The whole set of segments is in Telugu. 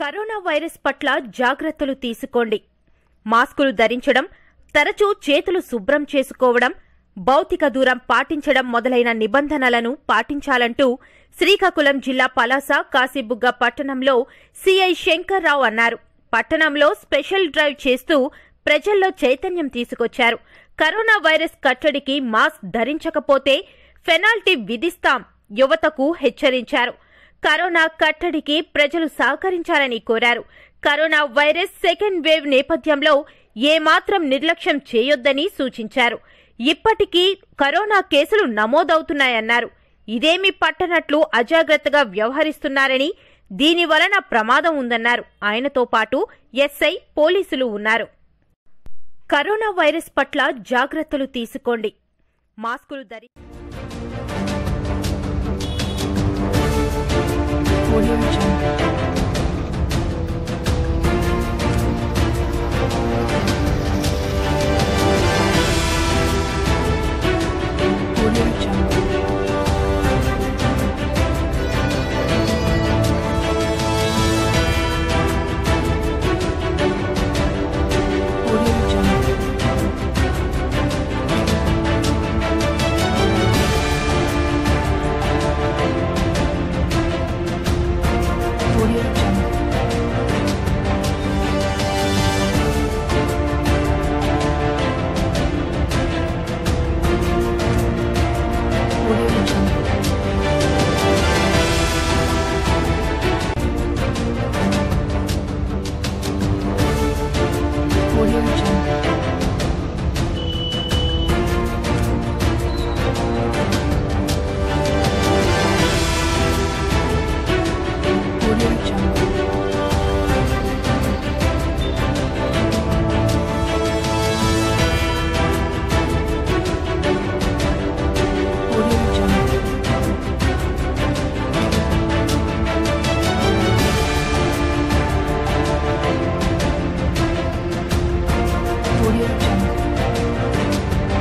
కరోనా వైరస్ పట్ల జాగ్రత్తలు తీసుకోండి మాస్కులు ధరించడం తరచూ చేతులు శుభ్రం చేసుకోవడం భౌతిక దూరం పాటించడం మొదలైన నిబంధనలను పాటించాలంటూ శ్రీకాకుళం జిల్లా పలాస కాశీబుగ్గ పట్టణంలో సిఐ శంకర్రావు అన్నారు పట్టణంలో స్పెషల్ డ్రైవ్ చేస్తూ ప్రజల్లో చైతన్యం తీసుకొచ్చారు కరోనా వైరస్ కట్టడికి మాస్క్ ధరించకపోతే పెనాల్టీ విధిస్తాం యువతకు హెచ్చరించారు కరోనా కట్టడికి ప్రజలు సహకరించాలని కోరారు కరోనా వైరస్ సెకండ్ వేవ్ నేపథ్యంలో ఏమాత్రం నిర్లక్ష్యం చేయొద్దని సూచించారు ఇప్పటికీ కరోనా కేసులు నమోదవుతున్నాయన్నారు ఇదేమీ పట్టనట్లు అజాగ్రత్తగా వ్యవహరిస్తున్నారని దీని వలన ప్రమాదం ఉందన్నారు ఆయనతో పాటు ఎస్ఐ పోలీసులు ఉన్నారు కరోనా వైరస్ పట్ల జాగ్రత్తలు తీసుకోండి మాస్కులు ధరి Audio Jungle. Audio Jungle. Audio Jungle. Audio Jungle. Audio Jungle. Audio Jungle. Audio Jungle. Audio Jungle. Audio Jungle.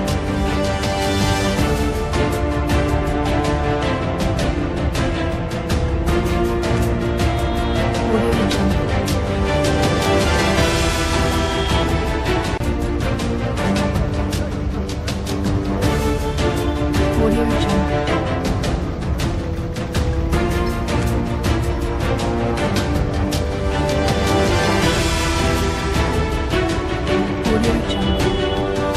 Audio Jungle. Audio Jungle. Audio Jungle.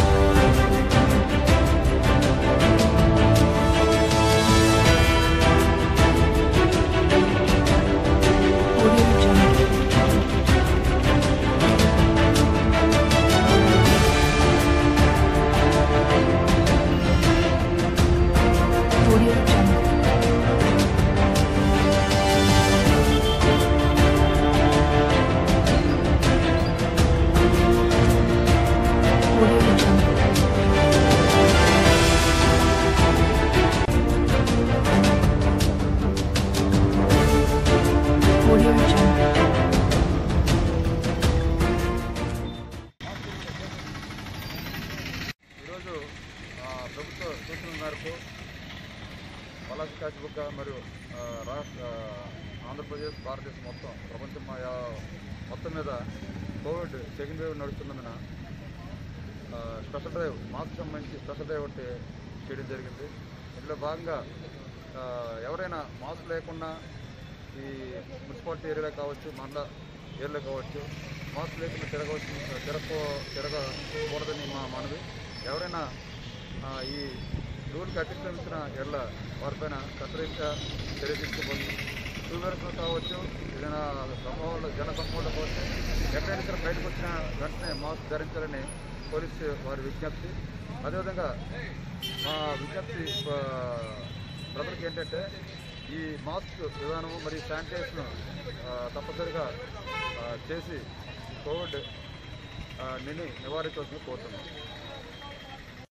Audio Jungle. Audio Jungle. Audio Jungle. Audio Jungle. ఈరోజు ఆ, ప్రభుత్వ సూచనల మేరకు పలాస కాశీబుక్క మరియు ఆ, రాష్ట్ర ఆ, ఆంధ్రప్రదేశ్ భారతదేశం మొత్తం ప్రపంచం మా యా- మొత్తం మీద కోవిడ్ సెకండ్ వేవ్ నడుస్తున్నందున ఆ, స్పెషల్ డ్రైవ్ మాస్క్ సంబంధించి స్పెషల్ డ్రైవ్ ఒకటి చేయడం జరిగింది ఇందులో భాగంగా ఆ, ఎవరైనా మాస్క్ లేకుండా ఈ మున్సిపాలిటీ ఏరియాలో కావచ్చు మండల ఏరియాలో కావచ్చు మాస్క్ లేకుండా తిరగవచ్చు తిరగకో తిరగకూడదని మా మనవి ఎవరైనా ఆ, ఈ రూల్కి అతిక్రమించిన ఎడ్ల వారిపైన కత్తిరించా చర్య తీసుకోబోతుంది టూ వీలర్స్లో కావచ్చు ఏదైనా సమూహంలో జన సమూహంలో కావచ్చు ఎక్కడైనా సరే బయటకు వచ్చిన వెంటనే మాస్క్ ధరించాలని పోలీసు వారి విజ్ఞప్తి అదేవిధంగా మా విజ్ఞప్తి ఆ, ప్రజలకు ఏంటంటే ఈ మాస్క్ విధానము మరియు శానిటైజేషన్ తప్పనిసరిగా ఆ, చేసి కోవిడ్ ఆ, నిని నివారించవలసింది కోరుతున్నాం